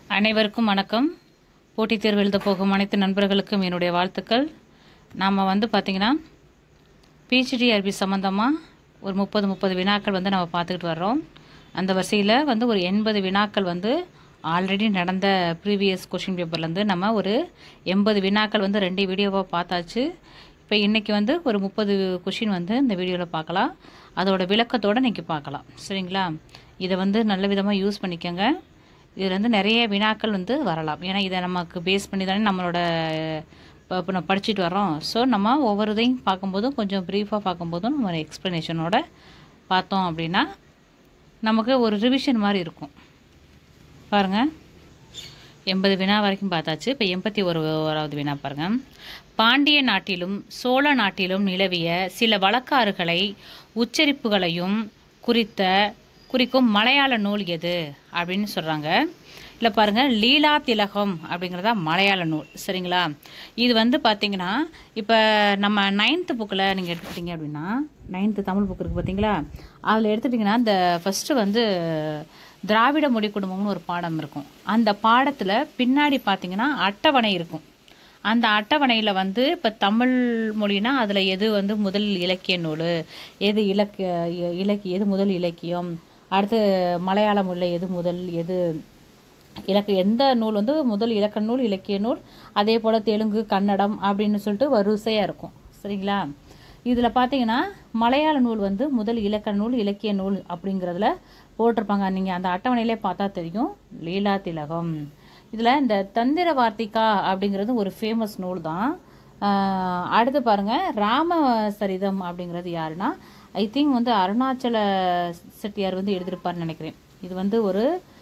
அனைவருக்கும் வணக்கம் போட்டித் தேர்வு எழுத போகும் அனைத்து நண்பர்களுக்கும் என்னுடைய வாழ்த்துக்கள் நாம் வந்து பார்த்திங்கன்னா பிஹெச்டிஆர்பி சம்மந்தமாக ஒரு முப்பது முப்பது வினாக்கள் வந்து நம்ம பார்த்துக்கிட்டு வர்றோம் அந்த வரிசையில் வந்து ஒரு எண்பது வினாக்கள் வந்து ஆல்ரெடி நடந்த ப்ரீவியஸ் கொஷின் பேப்பர்லேருந்து நம்ம ஒரு எண்பது வினாக்கள் வந்து ரெண்டு வீடியோவாக பார்த்தாச்சு இப்போ இன்றைக்கி வந்து ஒரு முப்பது கொஷின் வந்து இந்த வீடியோவில் பார்க்கலாம் அதோட விளக்கத்தோடு இன்றைக்கி பார்க்கலாம் சரிங்களா இதை வந்து நல்ல விதமாக யூஸ் பண்ணிக்கோங்க இதில் வந்து நிறைய வினாக்கள் வந்து வரலாம் ஏன்னா இதை நமக்கு பேஸ் பண்ணி தானே நம்மளோட இப்போ இப்போ நம்ம படிச்சுட்டு வரோம் ஸோ நம்ம ஒவ்வொரு இதையும் பார்க்கும்போதும் கொஞ்சம் ப்ரீஃபாக பார்க்கும்போதும் நம்ம எக்ஸ்ப்ளனேஷனோட பார்த்தோம் அப்படின்னா நமக்கு ஒரு ரிவிஷன் மாதிரி இருக்கும் பாருங்கள் எண்பது வினா வரைக்கும் பார்த்தாச்சு இப்போ எண்பத்தி ஒரு ஓராவது வினா பாருங்கள் பாண்டிய நாட்டிலும் சோழ நாட்டிலும் நிலவிய சில வழக்காறுகளை உச்சரிப்புகளையும் குறித்த குறிக்கும் மலையாள நூல் எது அப்படின்னு சொல்கிறாங்க இல்லை பாருங்கள் லீலா திலகம் அப்படிங்கிறதா மலையாள நூல் சரிங்களா இது வந்து பார்த்தீங்கன்னா இப்போ நம்ம நைன்த்து புக்கில் நீங்கள் எடுத்துக்கிட்டீங்க அப்படின்னா நைன்த்து தமிழ் புக் இருக்குது பார்த்தீங்களா அதில் எடுத்துட்டிங்கன்னா இந்த ஃபஸ்ட்டு வந்து திராவிட மொழி குடும்பம்னு ஒரு பாடம் இருக்கும் அந்த பாடத்தில் பின்னாடி பார்த்தீங்கன்னா அட்டவணை இருக்கும் அந்த அட்டவணையில் வந்து இப்போ தமிழ் மொழினா அதில் எது வந்து முதல் இலக்கிய நூல் எது இலக்கிய இலக்கிய எது முதல் இலக்கியம் அடுத்து மலையாள மொழியில் எது முதல் எது இலக்கு எந்த நூல் வந்து முதல் இலக்க நூல் இலக்கிய நூல் அதே போல் தெலுங்கு கன்னடம் அப்படின்னு சொல்லிட்டு வரிசையாக இருக்கும் சரிங்களா இதில் பார்த்தீங்கன்னா மலையாள நூல் வந்து முதல் இலக்க நூல் இலக்கிய நூல் அப்படிங்கிறதுல போட்டிருப்பாங்க நீங்கள் அந்த அட்டவணையிலே பார்த்தா தெரியும் லீலா திலகம் இதில் இந்த தந்திர வார்த்திகா அப்படிங்கிறது ஒரு ஃபேமஸ் நூல் தான் அடுத்து பாருங்கள் ராம சரிதம் அப்படிங்கிறது யாருன்னா ஐ திங்க் வந்து அருணாச்சல செட்டியார் வந்து எழுதியிருப்பார்னு நினைக்கிறேன் இது வந்து ஒரு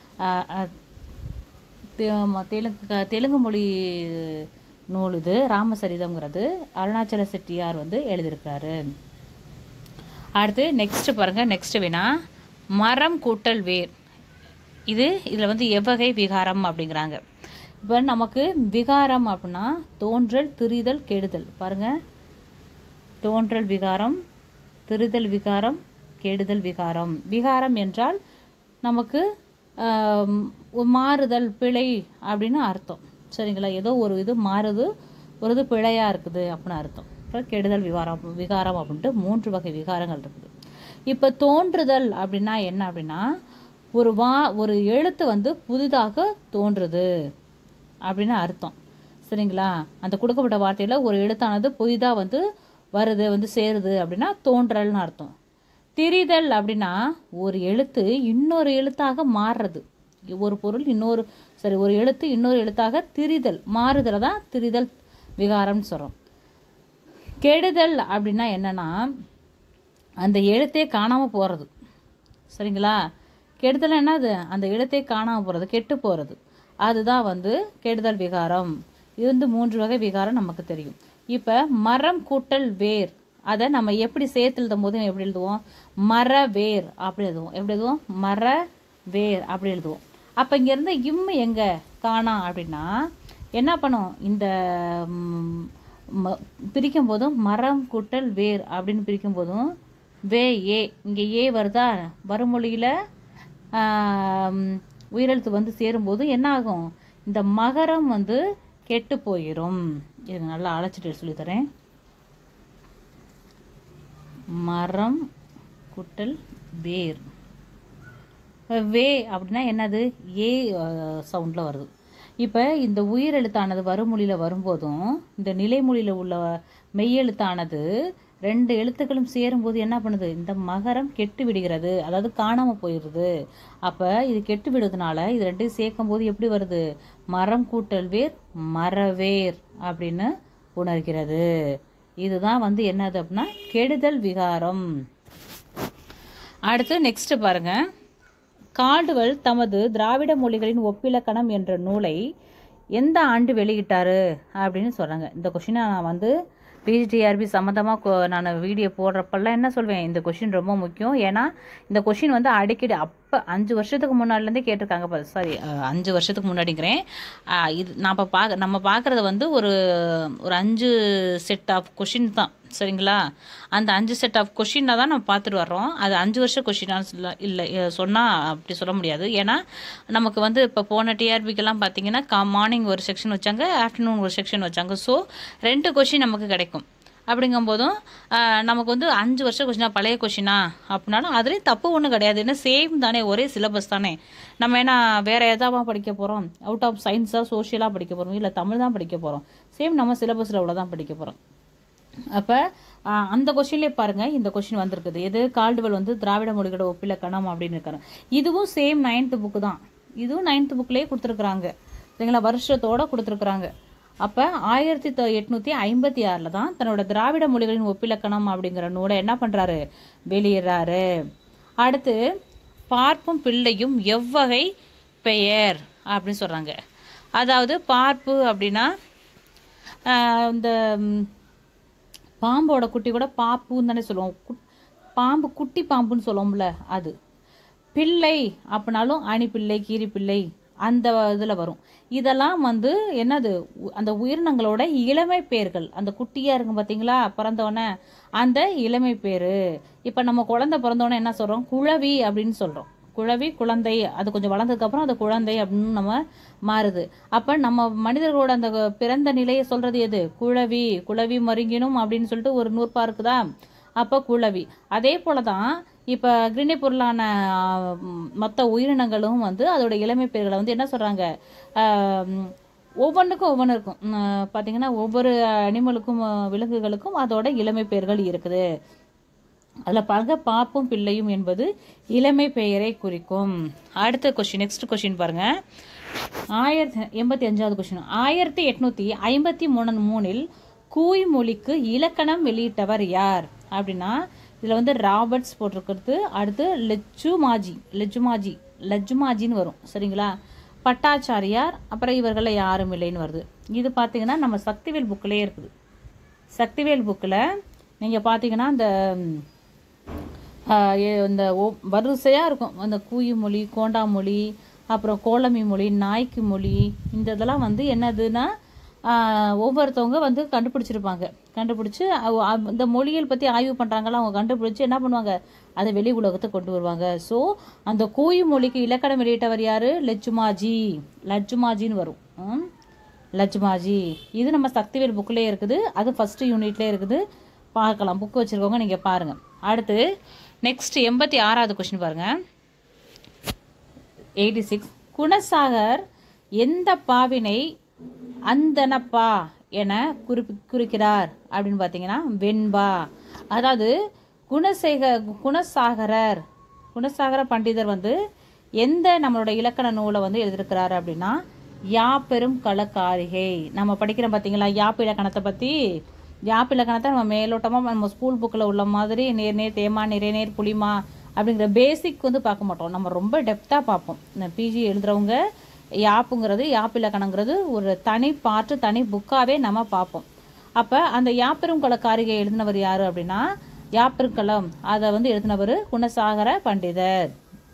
தெலுங்கு தெலுங்கு மொழி நூல் இது ராமசரிதம்ங்கிறது அருணாச்சல செட்டியார் வந்து எழுதியிருக்கிறாரு அடுத்து நெக்ஸ்ட் பாருங்க நெக்ஸ்ட் வேணா மரம் கூட்டல் வேர் இது இதில் வந்து எவ்வகை விகாரம் அப்படிங்கிறாங்க இப்போ நமக்கு விகாரம் அப்படின்னா தோன்றல் திரிதல் கெடுதல் பாருங்க தோன்றல் விகாரம் திரிதல் விகாரம் கெடுதல் விகாரம் விகாரம் என்றால் நமக்கு மாறுதல் பிழை அப்படின்னு அர்த்தம் சரிங்களா ஏதோ ஒரு இது மாறுது ஒரு இது பிழையாக இருக்குது அப்படின்னு அர்த்தம் இப்போ கெடுதல் விகாரம் விகாரம் அப்படின்ட்டு மூன்று வகை விகாரங்கள் இருக்குது இப்போ தோன்றுதல் அப்படின்னா என்ன அப்படின்னா ஒரு வா ஒரு எழுத்து வந்து புதிதாக தோன்றுது அப்படின்னு அர்த்தம் சரிங்களா அந்த கொடுக்கப்பட்ட வார்த்தையில் ஒரு எழுத்தானது புதிதாக வந்து வருது வந்து சேருது அப்படின்னா தோன்றல்னு அர்த்தம் திரிதல் அப்படின்னா ஒரு எழுத்து இன்னொரு எழுத்தாக மாறுறது ஒரு பொருள் இன்னொரு சரி ஒரு எழுத்து இன்னொரு எழுத்தாக திரிதல் மாறுதலை தான் திரிதல் விகாரம்னு சொல்கிறோம் கெடுதல் அப்படின்னா என்னன்னா அந்த எழுத்தே காணாமல் போகிறது சரிங்களா கெடுதல் என்னது அந்த எழுத்தே காணாமல் போகிறது கெட்டு போகிறது அதுதான் வந்து கெடுதல் விகாரம் இது வந்து மூன்று வகை விகாரம் நமக்கு தெரியும் இப்போ மரம் கூட்டல் வேர் அதை நம்ம எப்படி சேர்த்து எழுதும் போது எப்படி எழுதுவோம் மர வேர் அப்படி எழுதுவோம் எப்படி எழுதுவோம் மர வேர் அப்படி எழுதுவோம் அப்போ இங்கேருந்து இம்மு எங்கே காணா அப்படின்னா என்ன பண்ணும் இந்த பிரிக்கும் போதும் மரம் கூட்டல் வேர் அப்படின்னு பிரிக்கும் போதும் வே ஏ இங்கே ஏ வருதா வறுமொழியில் உயிரெழுத்து வந்து சேரும்போது என்ன ஆகும் இந்த மகரம் வந்து கெட்டு போயிடும் இது நல்லா அழைச்சிட்டு சொல்லித்தரேன் மரம் குட்டல் வேர் வே அப்படின்னா என்னது ஏ சவுண்டில் வருது இப்போ இந்த உயிரெழுத்தானது வறுமொழியில் வரும்போதும் இந்த நிலைமொழியில் உள்ள மெய்யெழுத்தானது ரெண்டு எழுத்துக்களும் சேரும்போது என்ன பண்ணுது இந்த மகரம் கெட்டு விடுகிறது அதாவது காணாமல் போயிடுது அப்போ இது கெட்டு விடுறதுனால இது ரெண்டையும் சேர்க்கும் போது எப்படி வருது மரம் கூட்டல் வேர் மரவேர் அப்படின்னு உணர்கிறது இதுதான் வந்து என்னது அப்படின்னா கெடுதல் விகாரம் அடுத்து நெக்ஸ்ட் பாருங்க கால்டுவல் தமது திராவிட மொழிகளின் ஒப்பிலக்கணம் என்ற நூலை எந்த ஆண்டு வெளியிட்டாரு அப்படின்னு சொல்கிறாங்க இந்த கொஷினை நான் வந்து பிஜிடிஆர்பி சம்மந்தமாக நான் வீடியோ போடுறப்பெல்லாம் என்ன சொல்வேன் இந்த கொஷின் ரொம்ப முக்கியம் ஏன்னா இந்த கொஷின் வந்து அடிக்கடி அப்போ அஞ்சு வருஷத்துக்கு முன்னாடிலேருந்தே கேட்டிருக்காங்க சாரி அஞ்சு வருஷத்துக்கு முன்னாடிங்கிறேன் இது நான் இப்போ பார்க்க நம்ம பார்க்குறது வந்து ஒரு ஒரு அஞ்சு செட் ஆஃப் கொஷின் தான் சரிங்களா அந்த அஞ்சு செட் ஆஃப் கொஷினை தான் நம்ம பார்த்துட்டு வர்றோம் அது அஞ்சு வருஷம் கொஷினான்னு சொல்ல இல்லை சொன்னால் அப்படி சொல்ல முடியாது ஏன்னா நமக்கு வந்து இப்போ போன டிஆர்பிக்கெல்லாம் பார்த்தீங்கன்னா கா மார்னிங் ஒரு செக்ஷன் வச்சாங்க ஆஃப்டர்நூன் ஒரு செக்ஷன் வச்சாங்க ஸோ ரெண்டு கொஷின் நமக்கு கிடைக்கும் அப்படிங்கும்போதும் ஆஹ், நமக்கு வந்து அஞ்சு வருஷம் கொஷினா பழைய கொஷினா அப்படின்னாலும் அதுலேயும் தப்பு ஒன்றும் கிடையாது ஏன்னா சேம் தானே ஒரே சிலபஸ் தானே நம்ம என்ன வேறு எதாவா படிக்க போகிறோம் அவுட் ஆஃப் சயின்ஸாக சோஷியலாக படிக்க போகிறோம் இல்லை தமிழ் தான் படிக்க போகிறோம் சேம் நம்ம சிலபஸில் உள்ள தான் படிக்க போகிறோம் அப்போ அந்த கொஷின்லேயே பாருங்கள் இந்த கொஷின் வந்திருக்குது எது கால்டுவெல் வந்து திராவிட மொழிகளோட ஒப்பிலக்கணம் அப்படின்னு இருக்காரு இதுவும் சேம் நைன்த்து புக்கு தான் இதுவும் நைன்த்து புக்லேயே கொடுத்துருக்குறாங்க சரிங்களா வருஷத்தோட கொடுத்துருக்குறாங்க அப்போ ஆயிரத்தி தொ எட்நூற்றி ஐம்பத்தி ஆறில் தான் தன்னோட திராவிட மொழிகளின் ஒப்பிலக்கணம் அப்படிங்கிற நூலை என்ன பண்ணுறாரு வெளியிடுறாரு அடுத்து பார்ப்பும் பிள்ளையும் எவ்வகை பெயர் அப்படின்னு சொல்கிறாங்க அதாவது பார்ப்பு அப்படின்னா ஆஹ் இந்த ம், பாம்போட குட்டி கூட பாப்புன்னு தானே சொல்லுவோம் குட்- பாம்பு குட்டி பாம்புன்னு சொல்லுவோம்ல அது பிள்ளை அப்படின்னாலும் அணிப்பிள்ளை கீரிப்பிள்ளை அந்த இதில் வரும் இதெல்லாம் வந்து என்னது உ- அந்த உயிரினங்களோட இளமை பேர்கள் அந்த குட்டியாக இருக்கும் பார்த்தீங்களா பிறந்தோடனே அந்த இளமை பேர் இப்போ நம்ம குழந்தை பிறந்தோடனே என்ன சொல்கிறோம் குழவி அப்படின்னு சொல்கிறோம் குழவி குழந்தை அது கொஞ்சம் வளர்ந்ததுக்கப்புறம் அது குழந்தை அப்படின்னு நம்ம மாறுது அப்போ நம்ம மனிதர்களோட அந்த பிறந்த நிலையை சொல்கிறது எது குழவி குழவி மருங்கினும் அப்படின்னு சொல்லிட்டு ஒரு நூற்பா இருக்குதா அப்போ குழவி அதே போல தான் இப்போ கிரினி பொருளான மற்ற உயிரினங்களும் வந்து அதோட இளமை பெயர்களை வந்து என்ன சொல்கிறாங்க ஒவ்வொன்றுக்கும் ஒவ்வொன்று இருக்கும் உம், பார்த்தீங்கன்னா ஒவ்வொரு அனிமலுக்கும் அஹ், விலங்குகளுக்கும் அதோட இளமை பெயர்கள் இருக்குது அதில் பாருங்க பாப்பும் பிள்ளையும் என்பது இளமை பெயரை குறிக்கும் அடுத்த கொஸ்டின் நெக்ஸ்ட் கொஸ்டின் பாருங்க ஆயிரத்தி எண்பத்தி அஞ்சாவது கொஸ்டின் ஆயிரத்தி எட்நூத்தி ஐம்பத்தி மூணு மூணில் கூய் மொழிக்கு இலக்கணம் வெளியிட்டவர் யார் அப்படின்னா இதில் வந்து ராபர்ட்ஸ் போட்டிருக்கிறது அடுத்து லெச்சுமாஜி லெச்சுமாஜி லெச்சுமாஜின்னு வரும் சரிங்களா பட்டாச்சாரியார் அப்புறம் இவர்களில் யாரும் இல்லைன்னு வருது இது பார்த்தீங்கன்னா நம்ம சக்திவேல் புக்கிலே இருக்குது சக்திவேல் புக்கில் நீங்கள் பார்த்தீங்கன்னா அந்த ம், ஆஹ் எ- இந்த ஒ- வரிசையாக இருக்கும் அந்த கூயி மொழி கோண்டா மொழி அப்புறம் கோலமி மொழி நாய்க்கு மொழி இந்த இதெல்லாம் வந்து என்னதுன்னா ஆஹ் ஒவ்வொருத்தவங்க வந்து கண்டுபிடிச்சிருப்பாங்க கண்டுபிடிச்சி அவ- அவ- இந்த மொழிகள் பற்றி ஆய்வு பண்ணுறாங்களா அவங்க கண்டுபிடிச்சி என்ன பண்ணுவாங்க அதை வெளி உலகத்துக்கு கொண்டு வருவாங்க ஸோ அந்த கூயி மொழிக்கு இலக்கணம் வெளியிட்டவர் யார் லெச்சுமாஜி லட்சுமாஜின்னு வரும் ம்? லட்சுமாஜி இது நம்ம சக்திவேல் புக்லேயே இருக்குது அது ஃபஸ்ட்டு யூனிட்லேயே இருக்குது பார்க்கலாம் புக்கு வச்சுருக்கவங்க நீங்கள் பாருங்கள் அடுத்து நெக்ஸ்ட் எண்பத்தி ஆறாவது கொஸ்டின் பாருங்கள் எயிட்டி சிக்ஸ் குணசாகர் எந்த பாவினை அந்தனப்பா என குறிப்பி குறிக்கிறார் அப்படின்னு பார்த்தீங்கன்னா வெண்பா அதாவது குணசேக குணசாகரர் குணசாகர பண்டிதர் வந்து எந்த நம்மளோட இலக்கண நூலை வந்து எழுதியிருக்கிறாரு அப்படின்னா யாப்பெரும் களக்காரிகை நம்ம படிக்கிறோம் பார்த்தீங்களா யாப்பு இலக்கணத்தை பற்றி யாப்பு இலக்கணத்தை நம்ம மேலோட்டமாக நம்ம ஸ்கூல் புக்கில் உள்ள மாதிரி நேர் நேர் தேமா நிறைய நேர் புளிமா அப்படிங்கிற பேசிக் வந்து பார்க்க மாட்டோம் நம்ம ரொம்ப டெப்த்தாக பார்ப்போம் இந்த பிஜி எழுதுறவங்க யாப்புங்கிறது யாப்பு இலக்கணங்கிறது ஒரு தனி பாட்டு தனி புக்காகவே நம்ம பார்ப்போம் அப்போ அந்த யாப்பெரும் களக்காரிகை எழுதினவர் யார் அப்படின்னா யாப்பெருக்களம் அதை வந்து எழுதினவர் குணசாகர பண்டிதர்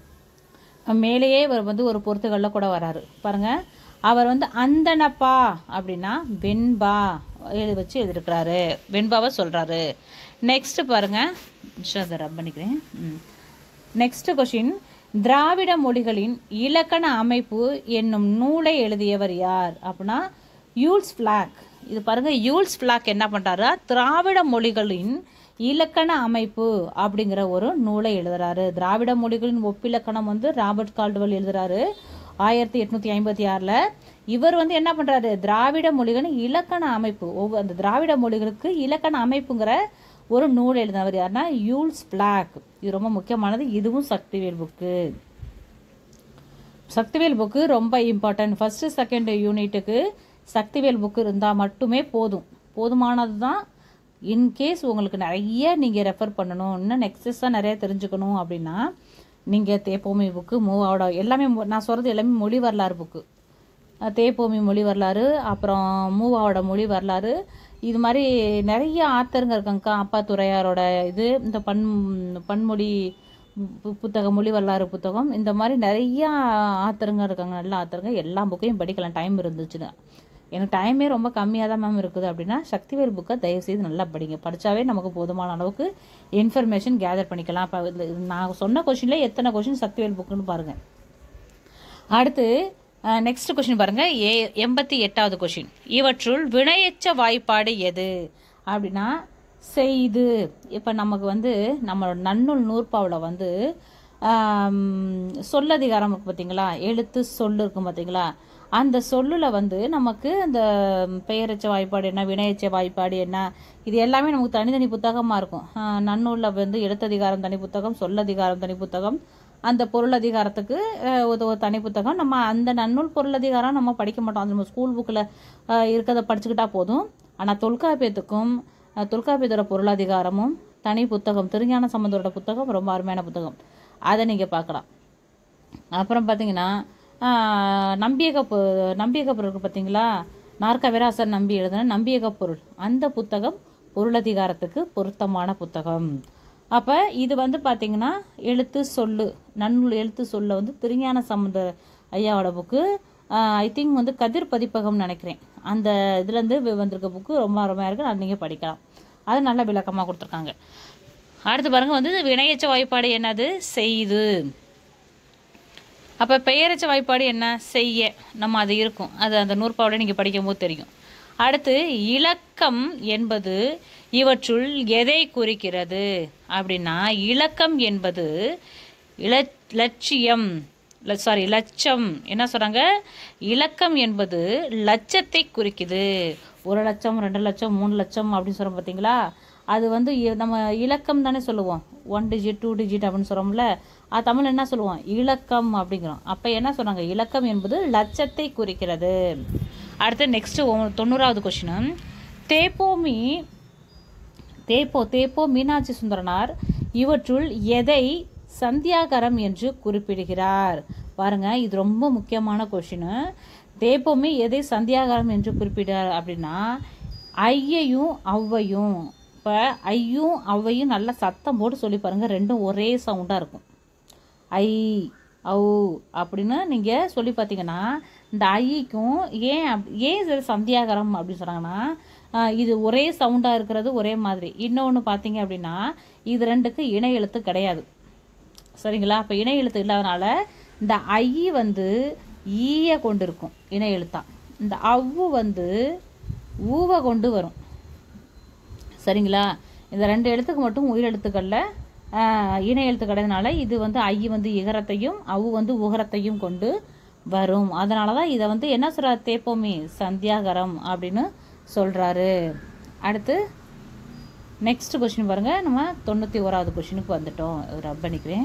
மேலேயே இவர் வந்து ஒரு பொருத்துகளில் கூட வராரு பாருங்க அவர் வந்து அந்தனப்பா அப்படின்னா வெண்பா எழுதி வச்சு எழுதியிருக்கிறாரு வெண்பாவை சொல்றாரு நெக்ஸ்ட் பாருங்க நிமிஷம் அதை ரப் பண்ணிக்கிறேன் நெக்ஸ்ட் கொஷின் திராவிட மொழிகளின் இலக்கண அமைப்பு என்னும் நூலை எழுதியவர் யார் அப்படின்னா யூல்ஸ் ஃபிளாக் இது பாருங்க யூல்ஸ் ஃபிளாக் என்ன பண்றாரு திராவிட மொழிகளின் இலக்கண அமைப்பு அப்படிங்கிற ஒரு நூலை எழுதுறாரு திராவிட மொழிகளின் ஒப்பிலக்கணம் வந்து ராபர்ட் கால்டுவல் எழுதுறாரு ஆயிரத்தி எட்நூத்தி ஐம்பத்தி ஆறுல இவர் வந்து என்ன பண்றாரு திராவிட மொழிகளின் இலக்கண அமைப்பு ஒவ்வொரு அந்த திராவிட மொழிகளுக்கு இலக்கண அமைப்புங்கிற ஒரு நூல் எழுதினவர் யாருன்னா யூல்ஸ் பிளாக் இது ரொம்ப முக்கியமானது இதுவும் சக்திவேல் புக்கு சக்திவேல் புக்கு ரொம்ப இம்பார்ட்டன்ட் ஃபர்ஸ்ட் செகண்ட் யூனிட்டுக்கு சக்திவேல் புக்கு இருந்தால் மட்டுமே போதும் போதுமானது தான் இன்கேஸ் உங்களுக்கு நிறைய நீங்கள் ரெஃபர் பண்ணணும் இன்னும் நெக்ஸஸாக நிறைய தெரிஞ்சுக்கணும் அப்படின்னா நீங்கள் தேப்போமி புக்கு மூவோட எல்லாமே மொ- நான் சொல்கிறது எல்லாமே மொழி வரலாறு புக்கு தேப்போமி மொழி வரலாறு அப்புறம் மூவாவோட மொழி வரலாறு இது மாதிரி நிறைய ஆத்தருங்க இருக்காங்கக்கா அப்பா துறையாரோட இது இந்த பன் பன்மொழி பு- புத்தகம் மொழி வரலாறு புத்தகம் இந்த மாதிரி நிறைய ஆத்தருங்க இருக்காங்க நல்ல ஆத்தருங்க எல்லா புக்கையும் படிக்கலாம் டைம் இருந்துச்சுன்னா எனக்கு டைமே ரொம்ப கம்மியாக தான் மேம் இருக்குது அப்படின்னா சக்திவேல் புக்கை தயவுசெய்து நல்லா படிங்க படித்தாவே நமக்கு போதுமான அளவுக்கு இன்ஃபர்மேஷன் கேதர் பண்ணிக்கலாம் இப்போ நான் சொன்ன கொஷினில் எத்தனை கொஷின் சக்திவேல் புக்குன்னு பாருங்கள் அடுத்து நெக்ஸ்ட் கொஷின் பாருங்க ஏ எண்பத்தி எட்டாவது கொஷின் இவற்றுள் வினையெச்ச வாய்ப்பாடு எது அப்படின்னா செய்து இப்போ நமக்கு வந்து நம்மளோட நன்னூல் நூற்பாவில் வந்து ஆம், சொல்லதிகாரம் இருக்கு பார்த்தீங்களா எழுத்து சொல்லு இருக்கும் பார்த்தீங்களா அந்த சொல்லுல வந்து நமக்கு அந்த பெயரெச்ச வாய்ப்பாடு என்ன வினையெச்ச வாய்ப்பாடு என்ன இது எல்லாமே நமக்கு தனித்தனி புத்தகமாக இருக்கும் ஆஹ் நன்னூலில் வந்து எழுத்ததிகாரம் தனி புத்தகம் சொல்லதிகாரம் தனி புத்தகம் அந்த பொருளதிகாரத்துக்கு அஹ், ஒரு ஒரு தனி புத்தகம் நம்ம அந்த நன்னூல் பொருளதிகாரம் நம்ம படிக்க மாட்டோம் அது நம்ம ஸ்கூல் புக்கில் இருக்கிறத படிச்சுக்கிட்டா போதும் ஆனால் தொல்காப்பியத்துக்கும் அஹ், தொல்காப்பியத்தோட பொருளதிகாரமும் தனி புத்தகம் திருஞான சம்பந்தரோட புத்தகம் ரொம்ப அருமையான புத்தகம் அதை நீங்கள் பார்க்கலாம் அப்புறம் பார்த்தீங்கன்னா ஆஹ், நம்பியக பொ- நம்பியக பொருள் இருக்கு பார்த்தீங்களா நாற்கவிராசர் நம்பி எழுதின நம்பியக பொருள் அந்த புத்தகம் பொருளதிகாரத்துக்கு பொருத்தமான புத்தகம் அப்போ இது வந்து பார்த்தீங்கன்னா எழுத்து சொல்லு நன்னூல் எழுத்து சொல்ல வந்து திருஞான சம்பந்த ஐயாவோட புக்கு ஐ திங்க் வந்து கதிர் பதிப்பகம்னு நினைக்கிறேன் அந்த இதுலேருந்து வந்திருக்க புக்கு ரொம்ப அருமையாக இருக்குது அது நீங்கள் படிக்கலாம் அது நல்ல விளக்கமாக கொடுத்துருக்காங்க அடுத்து பாருங்க வந்து வினையச்ச வாய்ப்பாடு என்னது செய்து அப்போ பெயரச்ச வாய்ப்பாடு என்ன செய்ய நம்ம அது இருக்கும் அது அந்த நூற்பாவோட நீங்கள் படிக்கும்போது தெரியும் அடுத்து இலக்கம் என்பது இவற்றுள் எதை குறிக்கிறது அப்படின்னா இலக்கம் என்பது இல லட்சியம் சாரி லட்சம் என்ன சொல்கிறாங்க இலக்கம் என்பது லட்சத்தை குறிக்குது ஒரு லட்சம் ரெண்டு லட்சம் மூணு லட்சம் அப்படின்னு சொல்கிறோம் பார்த்தீங்களா அது வந்து இ- நம்ம இலக்கம் தானே சொல்லுவோம் ஒன் டிஜிட் டூ டிஜிட் அப்படின்னு சொல்கிறோம்ல அது தமிழ் என்ன சொல்லுவோம் இலக்கம் அப்படிங்கிறோம் அப்போ என்ன சொல்கிறாங்க இலக்கம் என்பது லட்சத்தை குறிக்கிறது அடுத்து நெக்ஸ்ட்டு தொண்ணூறாவது கொஷின் தேப்போமி தேப்போ தேப்போ மீனாட்சி சுந்தரனார் இவற்றுள் எதை சந்தியாகரம் என்று குறிப்பிடுகிறார் பாருங்க இது ரொம்ப முக்கியமான கொஷின் தேப்போமி எதை சந்தியாகரம் என்று குறிப்பிடுறார் அப்படின்னா ஐயையும் ஔவையும் இப்போ ஐயும் ஔவையும் நல்லா சத்தம் போட்டு சொல்லி பாருங்க ரெண்டும் ஒரே சவுண்டாக இருக்கும் ஐ ஔ அப்படின்னு நீங்கள் சொல்லி பார்த்தீங்கன்னா இந்த ஐக்கும் ஏன் அப் ஏன் இது சந்தியாகரம் அப்படின்னு சொன்னாங்கன்னா ஆஹ் இது ஒரே சவுண்டாக இருக்கிறது ஒரே மாதிரி இன்னொன்று பார்த்தீங்க அப்படின்னா இது ரெண்டுக்கு இணை எழுத்து கிடையாது சரிங்களா அப்போ இணை எழுத்து இல்லாதனால இந்த ஐ வந்து ஈய கொண்டு இருக்கும் இணை எழுத்தா இந்த அவ்வு வந்து ஊவை கொண்டு வரும் சரிங்களா இந்த ரெண்டு எழுத்துக்கு மட்டும் உயிரெழுத்துக்களில் இணை எழுத்து கிடையாதுனால இது வந்து ஐ வந்து இகரத்தையும் அவு வந்து உகரத்தையும் கொண்டு வரும் அதனால தான் இதை வந்து என்ன சொல்கிறார் தேப்போமி சந்தியாகரம் அப்படின்னு சொல்கிறாரு அடுத்து நெக்ஸ்ட் கொஷின் பாருங்கள் நம்ம தொண்ணூற்றி ஓராவது கொஷினுக்கு வந்துட்டோம் ரப் பண்ணிக்கிறேன்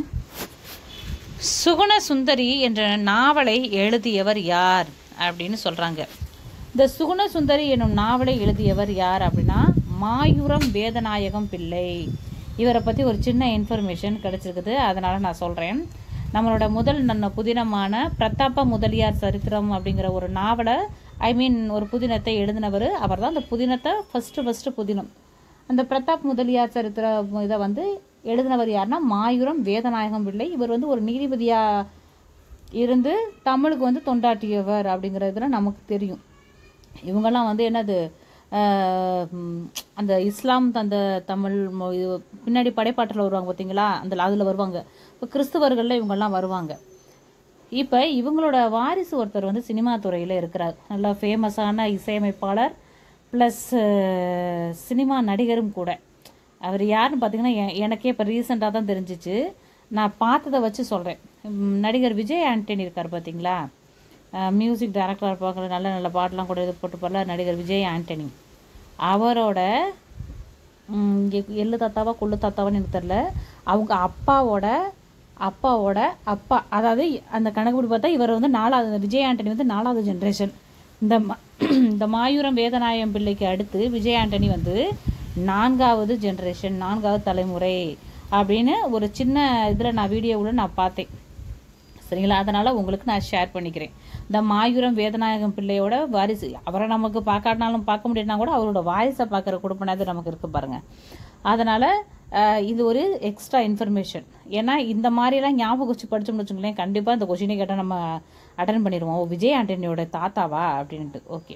சுகுண சுந்தரி என்ற நாவலை எழுதியவர் யார் அப்படின்னு சொல்கிறாங்க இந்த சுகுண சுந்தரி என்னும் நாவலை எழுதியவர் யார் அப்படின்னா மாயூரம் வேதநாயகம் பிள்ளை இவரை பற்றி ஒரு சின்ன இன்ஃபர்மேஷன் கிடைச்சிருக்குது அதனால் நான் சொல்கிறேன் நம்மளோட முதல் நன்ன புதினமான பிரதாப முதலியார் சரித்திரம் அப்படிங்கிற ஒரு நாவலை ஐ மீன் ஒரு புதினத்தை எழுதினவர் அவர் தான் அந்த புதினத்தை ஃபஸ்ட்டு ஃபஸ்ட்டு புதினம் அந்த பிரதாப் முதலியார் சரித்திர இதை வந்து எழுதினவர் யாருன்னா மாயூரம் வேதநாயகம் பிள்ளை இவர் வந்து ஒரு நீதிபதியாக இருந்து தமிழுக்கு வந்து தொண்டாற்றியவர் அப்படிங்கிறதுல நமக்கு தெரியும் இவங்கெல்லாம் வந்து என்னது ஆஹ் உம் அந்த இஸ்லாம் தந்த தமிழ் மொ- இது பின்னாடி படைப்பாட்டில் வருவாங்க பார்த்தீங்களா அந்த அதில் வருவாங்க இப்போ கிறிஸ்துவர்களில் இவங்கெல்லாம் வருவாங்க இப்போ இவங்களோட வாரிசு ஒருத்தர் வந்து சினிமா துறையில் இருக்கிறார் நல்லா ஃபேமஸான இசையமைப்பாளர் ப்ளஸ் சினிமா நடிகரும் கூட அவர் யாருன்னு பார்த்தீங்கன்னா எ- எனக்கே இப்போ ரீசெண்டாக தான் தெரிஞ்சிச்சு நான் பார்த்ததை வச்சு சொல்கிறேன் நடிகர் விஜய் ஆண்டனி இருக்கார் பார்த்தீங்களா மியூசிக் டைரக்டராக இருப்பாங்க நல்ல நல்ல பாட்டெலாம் கூட இது போட்டுப்பார்ல நடிகர் விஜய் ஆண்டனி அவரோட ம், இங்கே எள்ளு தாத்தாவா கொள்ளு தாத்தாவான்னு எனக்கு தெரில அவங்க அப்பாவோட அப்பாவோட அப்பா அதாவது அந்த கணக்குப்படி பார்த்தா இவர் வந்து நாலாவது விஜய் ஆண்டனி வந்து நாலாவது ஜென்ரேஷன் இந்த ம- இந்த மாயூரம் வேதநாயகம் பிள்ளைக்கு அடுத்து விஜய் ஆண்டனி வந்து நான்காவது ஜென்ரேஷன் நான்காவது தலைமுறை அப்படின்னு ஒரு சின்ன இதில் நான் வீடியோவில் நான் பார்த்தேன் சரிங்களா அதனால் உங்களுக்கு நான் ஷேர் பண்ணிக்கிறேன் இந்த மாயூரம் வேதநாயகம் பிள்ளையோட வாரிசு அவரை நமக்கு பார்க்காட்டினாலும் பார்க்க முடியலனா கூட அவரோட வாரிசை பார்க்குற குடும்பனாவது நமக்கு இருக்கு பாருங்க அதனால் இது ஒரு எக்ஸ்ட்ரா இன்ஃபர்மேஷன் ஏன்னா இந்த மாதிரிலாம் ஞாபகம் வச்சு படிச்சோம்னு வச்சுங்களேன் கண்டிப்பாக இந்த கொஷினை கேட்டால் நம்ம அட்டன் பண்ணிடுவோம் ஓ விஜய் ஆண்டனியோட தாத்தாவா அப்படின்ட்டு ஓகே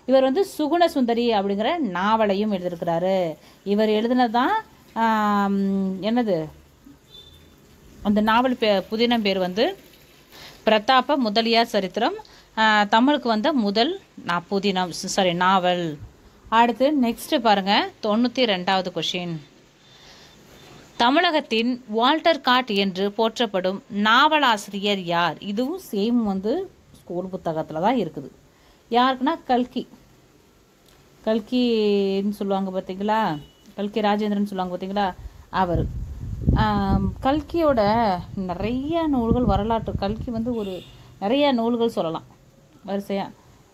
இவர் வந்து சுகுண சுந்தரி அப்படிங்கிற நாவலையும் எழுதியிருக்கிறாரு இவர் எழுதினதான் ஆம், என்னது அந்த நாவல் பே புதினம் பேர் வந்து பிரதாப முதலியார் சரித்திரம் ஆஹ், தமிழுக்கு வந்த முதல் நான் புதினம் சாரி நாவல் அடுத்து நெக்ஸ்ட் பாருங்க தொண்ணூற்றி ரெண்டாவது கொஷின் தமிழகத்தின் வால்டர் காட் என்று போற்றப்படும் நாவலாசிரியர் யார் இதுவும் சேம் வந்து ஸ்கூல் புத்தகத்தில் தான் இருக்குது யாருக்குன்னா கல்கி கல்கின்னு சொல்லுவாங்க பார்த்தீங்களா கல்கி ராஜேந்திரன் சொல்லுவாங்க பார்த்தீங்களா அவர் ஆம், கல்கியோட நிறைய நூல்கள் வரலாற்று கல்கி வந்து ஒரு நிறைய நூல்கள் சொல்லலாம் வரிசையாக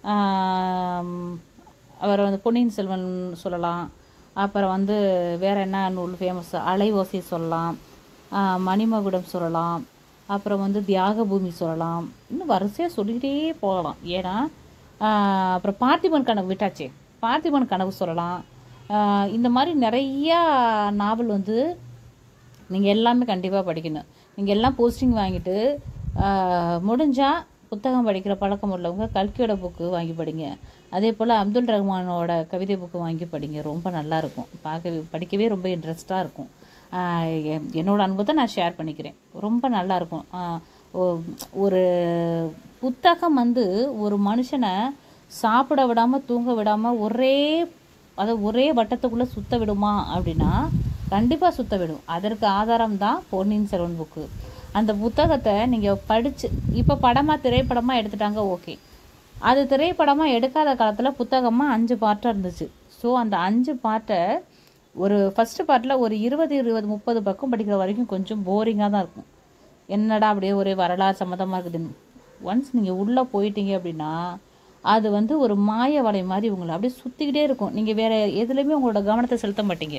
அவர் வந்து பொன்னியின் செல்வன் சொல்லலாம் அப்புறம் வந்து வேற என்ன நூல் ஃபேமஸ் அலைவோசை சொல்லலாம் ஆ, மணிமகுடம் சொல்லலாம் அப்புறம் வந்து தியாக பூமி சொல்லலாம் இன்னும் வரிசையாக சொல்லிக்கிட்டே போகலாம் ஏன்னா ஆ, அப்புறம் பார்த்திபன் கனவு விட்டாச்சே பார்த்திபன் கனவு சொல்லலாம் ஆ, இந்த மாதிரி நிறையா நாவல் வந்து நீங்கள் எல்லாமே கண்டிப்பாக படிக்கணும் நீங்கள் எல்லாம் போஸ்டிங் வாங்கிட்டு முடிஞ்சால் புத்தகம் படிக்கிற பழக்கம் உள்ளவங்க கல்கியோட புக்கு வாங்கி படிங்க அதே போல் அப்துல் ரஹ்மானோட கவிதை புக்கு வாங்கி படிங்க ரொம்ப நல்லா இருக்கும் பார்க்கவே படிக்கவே ரொம்ப இன்ட்ரெஸ்டாக இருக்கும் ஆஹ் எ- என்னோட அனுபவத்தை நான் ஷேர் பண்ணிக்கிறேன் ரொம்ப நல்லா இருக்கும் ஆஹ் ஒ- ஒரு புத்தகம் வந்து ஒரு மனுஷனை சாப்பிட விடாமல் தூங்க விடாமல் ஒரே அதை ஒரே வட்டத்துக்குள்ளே சுத்த விடுமா அப்படின்னா கண்டிப்பாக சுத்த விடும் அதற்கு ஆதாரம் தான் பொன்னியின் செல்வன் புக்கு அந்த புத்தகத்தை நீங்கள் படித்து இப்போ படமாக திரைப்படமாக எடுத்துட்டாங்க ஓகே அது திரைப்படமாக எடுக்காத காலத்தில் புத்தகமாக அஞ்சு பார்ட்டாக இருந்துச்சு ஸோ அந்த அஞ்சு பார்ட்டை ஒரு ஃபஸ்ட்டு பார்ட்டில் ஒரு இருபது இருபது முப்பது பக்கம் படிக்கிற வரைக்கும் கொஞ்சம் போரிங்காக தான் இருக்கும் என்னடா அப்படியே ஒரே வரலாறு சம்மந்தமாக இருக்குதுன்னு ஒன்ஸ் நீங்கள் உள்ளே போயிட்டீங்க அப்படின்னா அது வந்து ஒரு மாய வலை மாதிரி உங்களை அப்படியே சுற்றிக்கிட்டே இருக்கும் நீங்கள் வேறு எதுலேயுமே உங்களோட கவனத்தை செலுத்த மாட்டீங்க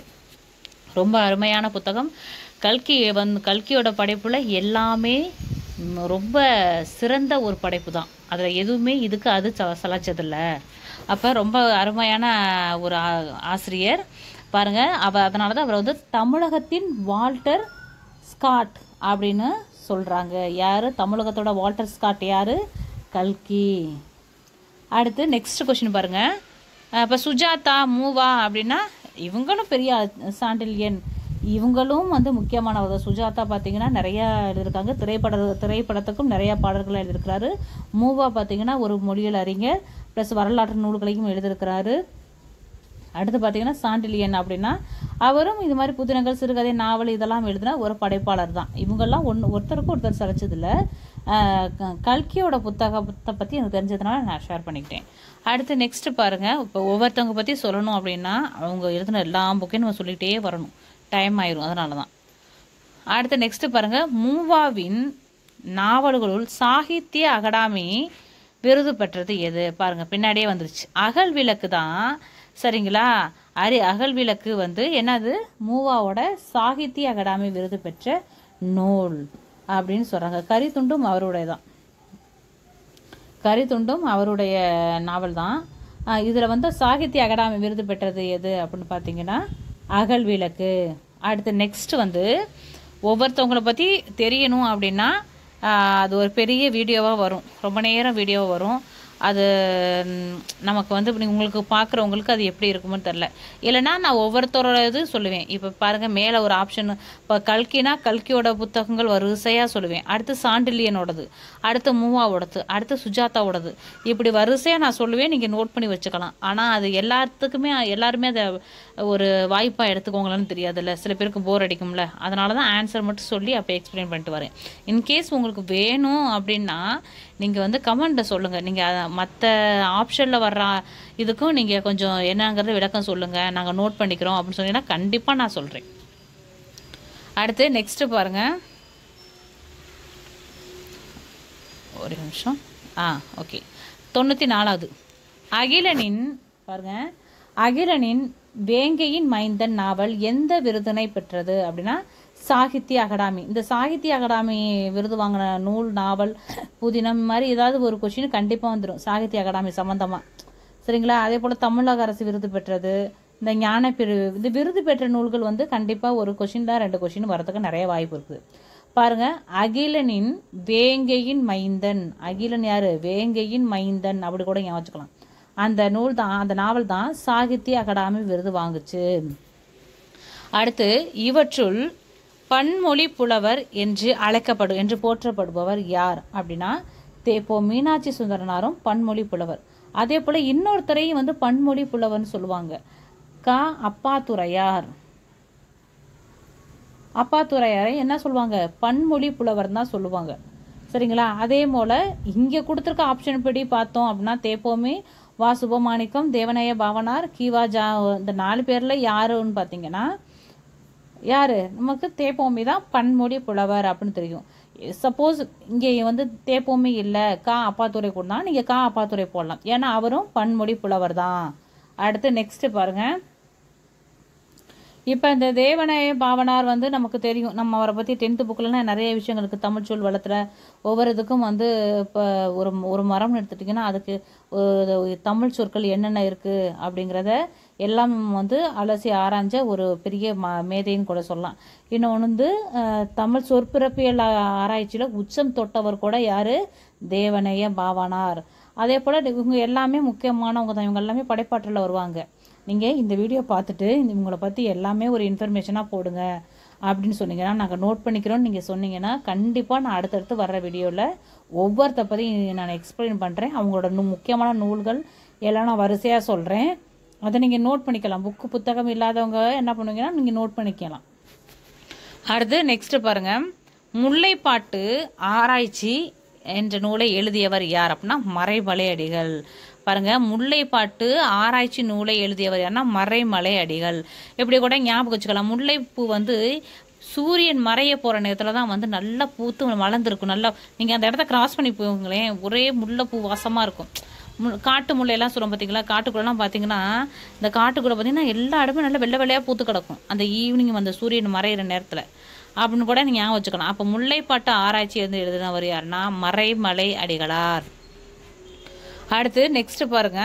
ரொம்ப அருமையான புத்தகம் கல்கி வந்து கல்கியோட படைப்புல எல்லாமே ம், ரொம்ப சிறந்த ஒரு படைப்பு தான் அதில் எதுவுமே இதுக்கு அது ச- சளைச்சதில்ல அப்போ ரொம்ப அருமையான ஒரு ஆ- ஆசிரியர் பாருங்க அவ அதனால தான் அவர் வந்து தமிழகத்தின் வால்டர் ஸ்காட் அப்படின்னு சொல்கிறாங்க யார் தமிழகத்தோட வால்டர் ஸ்காட் யார் கல்கி அடுத்து நெக்ஸ்ட் கொஷின் பாருங்க இப்போ சுஜாதா மூவா அப்படின்னா இவங்களும் பெரிய சாண்டில்யன் இவங்களும் வந்து முக்கியமானவர் தான். சுஜாதா பார்த்தீங்கன்னா நிறைய எழுதியிருக்காங்க திரைப்பட திரைப்படத்துக்கும் நிறைய பாடல்களை எழுதியிருக்கிறாரு மூவா பார்த்தீங்கன்னா ஒரு மொழியில் அறிஞர் ப்ளஸ் வரலாற்று நூல்களையும் எழுதியிருக்கிறாரு அடுத்து பார்த்தீங்கன்னா சாண்டிலியன் அப்படின்னா அவரும் இது மாதிரி புதினங்கள் சிறுகதை நாவல் இதெல்லாம் எழுதின ஒரு படைப்பாளர் தான் இவங்கெல்லாம் ஒன்று ஒருத்தருக்கு ஒருத்தர் சளைச்சதில்ல ஆஹ் க- கல்கியோட புத்தகத்தை பற்றி எனக்கு தெரிஞ்சதுனால நான் ஷேர் பண்ணிக்கிட்டேன் அடுத்து நெக்ஸ்ட் பாருங்க இப்போ ஒவ்வொருத்தவங்க பற்றி சொல்லணும் அப்படின்னா அவங்க எழுதின எல்லா புக்கையும் நம்ம சொல்லிகிட்டே வரணும் டைம் ஆயிரும் அதனால தான் அடுத்து நெக்ஸ்ட் பாருங்க மூவாவின் நாவல்களுள் சாகித்ய அகாடமி விருது பெற்றது எது பாருங்க பின்னாடியே வந்துருச்சு அகல் விளக்கு தான் சரிங்களா அரி அகல் விளக்கு வந்து என்னது மூவாவோட சாகித்ய அகாடமி விருது பெற்ற நூல் அப்படின்னு சொல்றாங்க கரித்துண்டும் அவருடைய தான் கரித்துண்டும் அவருடைய நாவல் தான் இதில் வந்து சாகித்ய அகாடமி விருது பெற்றது எது அப்படின்னு பார்த்தீங்கன்னா அகல் விளக்கு அடுத்து நெக்ஸ்ட் வந்து ஒவ்வொருத்தவங்கள பற்றி தெரியணும் அப்படின்னா ஆஹ் அது ஒரு பெரிய வீடியோவாக வரும் ரொம்ப நேரம் வீடியோவாக வரும் அது ம், நமக்கு வந்து இப்படி உங்களுக்கு பார்க்குறவங்களுக்கு அது எப்படி இருக்குமோன்னு தெரில இல்லைன்னா நான் ஒவ்வொருத்தரோட இது சொல்லுவேன் இப்போ பாருங்கள் மேலே ஒரு ஆப்ஷன் இப்போ கல்கினா கல்கியோட புத்தகங்கள் வரிசையாக சொல்லுவேன் அடுத்து சாண்டிலியனோடது அடுத்து மூவாவோடது அடுத்து சுஜாதாவோடது இப்படி வரிசையாக நான் சொல்லுவேன் நீங்கள் நோட் பண்ணி வச்சுக்கலாம் ஆனால் அது எல்லாத்துக்குமே எல்லாருமே அதை ஒரு வாய்ப்பாக எடுத்துக்கோங்களான்னு தெரியாதுல்ல சில பேருக்கு போர் அடிக்கும்ல அதனால தான் ஆன்சர் மட்டும் சொல்லி அப்போ எக்ஸ்பிளைன் பண்ணிட்டு வரேன் இன்கேஸ் உங்களுக்கு வேணும் அப்படின்னா நீங்கள் வந்து கமெண்ட்டில் சொல்லுங்கள் நீங்கள் மற்ற ஆப்ஷனில் வர்ற இதுக்கும் நீங்கள் கொஞ்சம் என்னங்கிறது விளக்கம் சொல்லுங்கள் நாங்கள் நோட் பண்ணிக்கிறோம் அப்படின்னு சொன்னீங்கன்னா கண்டிப்பாக நான் சொல்கிறேன் அடுத்து நெக்ஸ்ட்டு பாருங்கள் ஒரு நிமிஷம் ஆ ஓகே தொண்ணூற்றி நாலாவது அகிலனின் பாருங்க அகிலனின் வேங்கையின் மைந்தன் நாவல் எந்த விருதினை பெற்றது அப்படின்னா சாகித்ய அகாடமி இந்த சாகித்ய அகாடமி விருது வாங்கின நூல் நாவல் புதினம் இந்த மாதிரி ஏதாவது ஒரு கொஷின் கண்டிப்பாக வந்துடும் சாகித்ய அகாடமி சம்மந்தமாக சரிங்களா அதே போல் தமிழக அரசு விருது பெற்றது இந்த ஞானப்பிரிவு இந்த விருது பெற்ற நூல்கள் வந்து கண்டிப்பாக ஒரு கொஷின் தான் ரெண்டு கொஷின் வரதுக்கு நிறைய வாய்ப்பு இருக்குது பாருங்க அகிலனின் வேங்கையின் மைந்தன் அகிலன் யாரு வேங்கையின் மைந்தன் அப்படி கூட ஞாபகம் வச்சுக்கலாம் அந்த நூல் தான் அந்த நாவல் தான் சாகித்ய அகாடமி விருது வாங்குச்சு அடுத்து இவற்றுள் பன்மொழி புலவர் என்று அழைக்கப்படும் என்று போற்றப்படுபவர் யார் அப்படின்னா தே- இப்போ மீனாட்சி சுந்தரனாரும் பன்மொழி புலவர் அதே போல் இன்னொருத்தரையும் வந்து பன்மொழி புலவர்னு சொல்லுவாங்க க அப்பாத்துரையார் அப்பாத்துரையாரை என்ன சொல்லுவாங்க பன்மொழி புலவர் தான் சொல்லுவாங்க சரிங்களா அதே போல் இங்கே கொடுத்துருக்க ஆப்ஷன் படி பார்த்தோம் அப்படின்னா தேப்போமி வா சுபமாணிக்கம் தேவநேய பாவனார் கீவா ஜா இந்த நாலு பேரில் யாருன்னு பார்த்தீங்கன்னா யார் நமக்கு தேப்போமி தான் பன்மொழி புலவர் அப்படின்னு தெரியும் சப்போஸ் இங்கே வந்து தேப்போமி இல்லை கா அப்பாத்துறை கூட நீங்கள் கா அப்பாத்துறை போடலாம் ஏன்னா அவரும் பன்மொழி புலவர் தான் அடுத்து நெக்ஸ்ட் பாருங்கள் இப்போ இந்த தேவனைய பாவனார் வந்து நமக்கு தெரியும் நம்ம அவரை பற்றி டென்த்து புக்கிலலாம் நிறைய விஷயங்களுக்கு தமிழ் சொல் வளத்தில் ஒவ்வொரு இதுக்கும் வந்து இப்போ ஒரு ஒரு மரம்னு எடுத்துட்டிங்கன்னா அதுக்கு ஒரு தமிழ் சொற்கள் என்னென்ன இருக்குது அப்படிங்கிறத எல்லாம் வந்து அலசி ஆராய்ஞ்ச ஒரு பெரிய ம மேதைன்னு கூட சொல்லலாம் இன்னொன்று வந்து அஹ், தமிழ் சொற்பிறப்பியல் ஆராய்ச்சியில் உச்சம் தொட்டவர் கூட யார் தேவனைய பாவனார் அதே போல் இவங்க எல்லாமே முக்கியமானவங்க தான் இவங்க எல்லாமே படைப்பாற்றலில் வருவாங்க நீங்கள் இந்த வீடியோ பார்த்துட்டு இந்த இவங்களை பற்றி எல்லாமே ஒரு இன்ஃபர்மேஷனாக போடுங்க அப்படின்னு சொன்னீங்கன்னா நாங்கள் நோட் பண்ணிக்கிறோம்னு நீங்கள் சொன்னீங்கன்னா கண்டிப்பாக நான் அடுத்தடுத்து வர்ற வீடியோவில் ஒவ்வொருத்த பற்றி நான் எக்ஸ்பிளைன் பண்ணுறேன் அவங்களோட நு முக்கியமான நூல்கள் எல்லாம் நான் வரிசையாக சொல்கிறேன் அதை நீங்கள் நோட் பண்ணிக்கலாம் புக்கு புத்தகம் இல்லாதவங்க என்ன பண்ணுவீங்கன்னா நீங்கள் நோட் பண்ணிக்கலாம் அடுத்து நெக்ஸ்ட் பாருங்க முல்லைப்பாட்டு ஆராய்ச்சி என்ற நூலை எழுதியவர் யார் அப்படின்னா மறைமலை அடிகள் பாருங்க முல்லைப்பாட்டு ஆராய்ச்சி நூலை எழுதியவர் யாருன்னா மறைமலை அடிகள் இப்படி கூட ஞாபகம் வச்சுக்கலாம் முல்லைப்பூ வந்து சூரியன் மறைய போகிற நேரத்தில் தான் வந்து நல்லா பூத்து மலர்ந்துருக்கும் நல்லா நீங்கள் அந்த இடத்த கிராஸ் பண்ணி போங்களேன் ஒரே முல்லைப்பூ வாசமாக இருக்கும் மு- காட்டு முல்லையெல்லாம் சொல்லுவோம் பார்த்தீங்களா காட்டுக்குள்ளெல்லாம் பார்த்தீங்கன்னா இந்த காட்டுக்குள்ள பார்த்தீங்கன்னா எல்லா இடமும் நல்லா வெள்ளை வெள்ளையாக பூத்து கிடக்கும் அந்த ஈவினிங் அந்த சூரியன் மறையிற நேரத்தில் அப்படின்னு கூட நீங்கள் ஞாபகம் வச்சுக்கலாம் அப்போ முல்லைப்பாட்டு ஆராய்ச்சி வந்து எழுதினவர் யாருன்னா மறைமலை அடிகளார் அடுத்து நெக்ஸ்ட் பாருங்க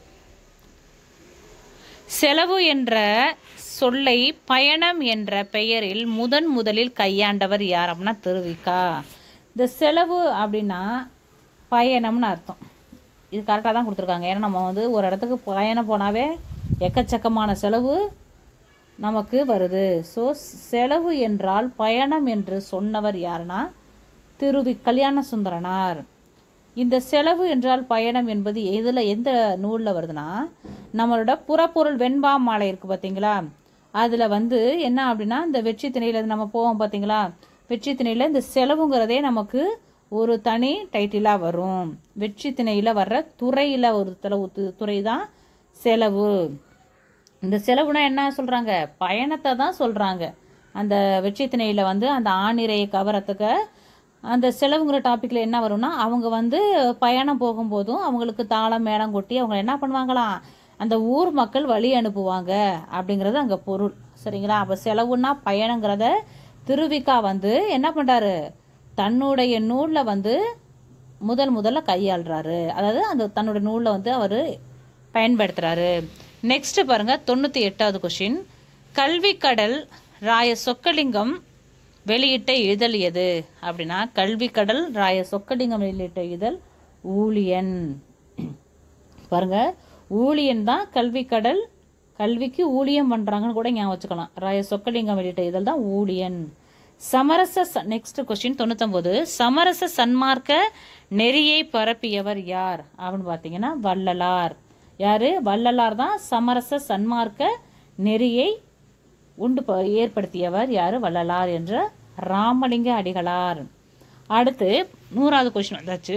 செலவு என்ற சொல்லை பயணம் என்ற பெயரில் முதன் முதலில் கையாண்டவர் யார் அப்படின்னா திருவிக்கா இந்த செலவு அப்படின்னா பயணம்னு அர்த்தம் இது கரெக்டாக தான் கொடுத்துருக்காங்க ஏன்னா நம்ம வந்து ஒரு இடத்துக்கு பயணம் போனாவே எக்கச்சக்கமான செலவு நமக்கு வருது ஸோ செலவு என்றால் பயணம் என்று சொன்னவர் யாருன்னா திருவி கல்யாண சுந்தரனார் இந்த செலவு என்றால் பயணம் என்பது எதில் எந்த நூலில் வருதுன்னா நம்மளோட புறப்பொருள் வெண்பா மாலை இருக்குது பார்த்தீங்களா அதில் வந்து என்ன அப்படின்னா இந்த வெற்றி திணையில் நம்ம போவோம் பார்த்தீங்களா வெற்றி திணையில் இந்த செலவுங்கிறதே நமக்கு ஒரு தனி டைட்டிலாக வரும் வெற்றி திணையில் வர்ற துறையில் ஒரு தளவு துறை தான் செலவு இந்த செலவுனா என்ன சொல்கிறாங்க பயணத்தை தான் சொல்கிறாங்க அந்த வெற்றி திணையில் வந்து அந்த ஆணிரையை கவரத்துக்கு அந்த செலவுங்கிற டாப்பிக்கில் என்ன வரும்னா அவங்க வந்து பயணம் போகும்போதும் அவங்களுக்கு தாளம் மேளம் கொட்டி அவங்க என்ன பண்ணுவாங்களாம் அந்த ஊர் மக்கள் வழி அனுப்புவாங்க அப்படிங்கிறது அங்கே பொருள் சரிங்களா அப்போ செலவுன்னா பயணங்கிறத திருவிக்கா வந்து என்ன பண்ணுறாரு தன்னுடைய நூலில் வந்து முதல் முதல்ல கையாளுறாரு அதாவது அந்த தன்னோட நூலில் வந்து அவர் பயன்படுத்துகிறாரு நெக்ஸ்ட் பாருங்க தொண்ணூற்றி எட்டாவது கொஷின் கல்விக்கடல் ராய சொக்கலிங்கம் வெளியிட்ட இதழ் எது அப்படின்னா கல்விக்கடல் ராய சொக்கலிங்கம் வெளியிட்ட இதழ் ஊழியன் பாருங்க ஊழியன் தான் கல்விக்கடல் கல்விக்கு ஊழியம் பண்றாங்கன்னு கூட ஞாபகம் வச்சுக்கலாம் ராய சொக்கலிங்கம் வெளியிட்ட இதழ் தான் ஊழியன் சமரச நெக்ஸ்ட் கொஸ்டின் தொண்ணூத்தொன்பது சமரச சன்மார்க்க நெறியை பரப்பியவர் யார் அப்படின்னு பார்த்தீங்கன்னா வள்ளலார் யாரு வள்ளலார் தான் சமரச சன்மார்க்க நெறியை உண்டு ப- ஏற்படுத்தியவர் யாரு வள்ளலார் என்ற ராமலிங்க அடிகளார் அடுத்து நூறாவது கொஸ்டின் வந்தாச்சு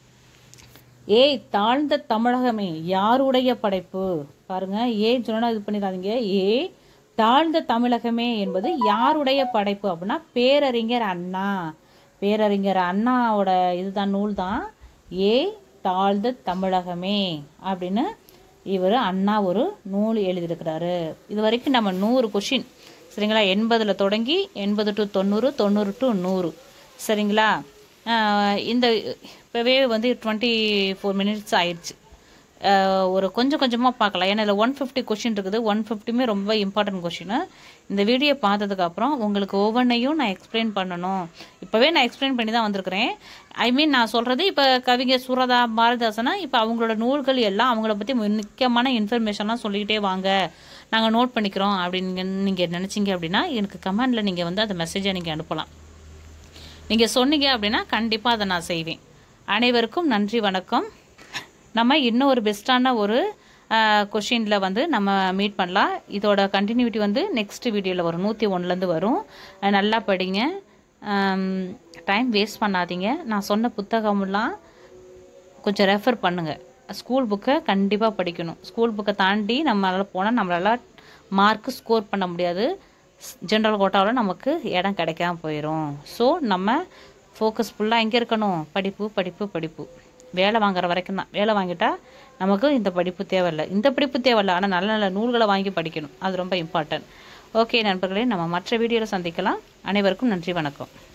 ஏய் தாழ்ந்த தமிழகமே யாருடைய படைப்பு பாருங்க ஏ சொன்னா இது பண்ணிடாதீங்க ஏ தாழ்ந்த தமிழகமே என்பது யாருடைய படைப்பு அப்படின்னா பேரறிஞர் அண்ணா பேரறிஞர் அண்ணாவோட இதுதான் நூல் தான் ஏ தாழ்ந்த தமிழகமே அப்படின்னு இவர் அண்ணா ஒரு நூல் எழுதியிருக்கிறாரு இது வரைக்கும் நம்ம நூறு கொஷின் சரிங்களா எண்பதில் தொடங்கி எண்பது டு தொண்ணூறு தொண்ணூறு டு நூறு சரிங்களா ஆஹ் இந்த இப்போவே வந்து டுவெண்ட்டி ஃபோர் மினிட்ஸ் ஆயிடுச்சு அஹ், ஒரு கொஞ்சம் கொஞ்சமாக பார்க்கலாம் ஏன்னா இதில் ஒன் ஃபிஃப்டி கொஷின் இருக்குது ஒன் ஃபிஃப்டியுமே ரொம்ப இம்பார்ட்டன்ட் கொஷின் இந்த வீடியோ பார்த்ததுக்கப்புறம் உங்களுக்கு ஒவ்வொன்றையும் நான் எக்ஸ்பிளைன் பண்ணணும் இப்போவே நான் எக்ஸ்பிளைன் பண்ணி தான் வந்திருக்கிறேன் ஐ மீன் நான் சொல்கிறது இப்போ கவிஞர் சுரதா பாரதிதாசனா இப்போ அவங்களோட நூல்கள் எல்லாம் அவங்கள பற்றி முக்கியமான இன்ஃபர்மேஷன்லாம் சொல்லிக்கிட்டே வாங்க நாங்கள் நோட் பண்ணிக்கிறோம் அப்படின்னு நீங்கள் நினச்சிங்க அப்படின்னா எனக்கு கமெண்டில் நீங்கள் வந்து அந்த மெசேஜை நீங்கள் அனுப்பலாம் நீங்கள் சொன்னீங்க அப்படின்னா கண்டிப்பாக அதை நான் செய்வேன் அனைவருக்கும் நன்றி வணக்கம் நம்ம இன்னும் ஒரு பெஸ்ட்டான ஒரு கொஷினில் வந்து நம்ம மீட் பண்ணலாம் இதோட கண்டினியூட்டி வந்து நெக்ஸ்ட் வீடியோவில் வரும் நூற்றி ஒன்றுலேருந்து வரும் அஹ் நல்லா படிங்க டைம் வேஸ்ட் பண்ணாதீங்க நான் சொன்ன புத்தகமெல்லாம் கொஞ்சம் ரெஃபர் பண்ணுங்கள் ஸ்கூல் புக்கை கண்டிப்பாக படிக்கணும் ஸ்கூல் புக்கை தாண்டி நம்மளால் போனால் நம்மளால் மார்க்கு ஸ்கோர் பண்ண முடியாது ஜென்ரல் கோட்டாவில் நமக்கு இடம் கிடைக்காம போயிடும் ஸோ நம்ம ஃபோக்கஸ் ஃபுல்லாக எங்கே இருக்கணும் படிப்பு படிப்பு படிப்பு வேலை வாங்குற வரைக்கும் தான் வேலை வாங்கிட்டா நமக்கு இந்த படிப்பு தேவையில்லை இந்த படிப்பு தேவையில்லை ஆனால் நல்ல நல்ல நூல்களை வாங்கி படிக்கணும் அது ரொம்ப இம்பார்ட்டன்ட் ஓகே நண்பர்களே நம்ம மற்ற வீடியோவில் சந்திக்கலாம் அனைவருக்கும் நன்றி வணக்கம்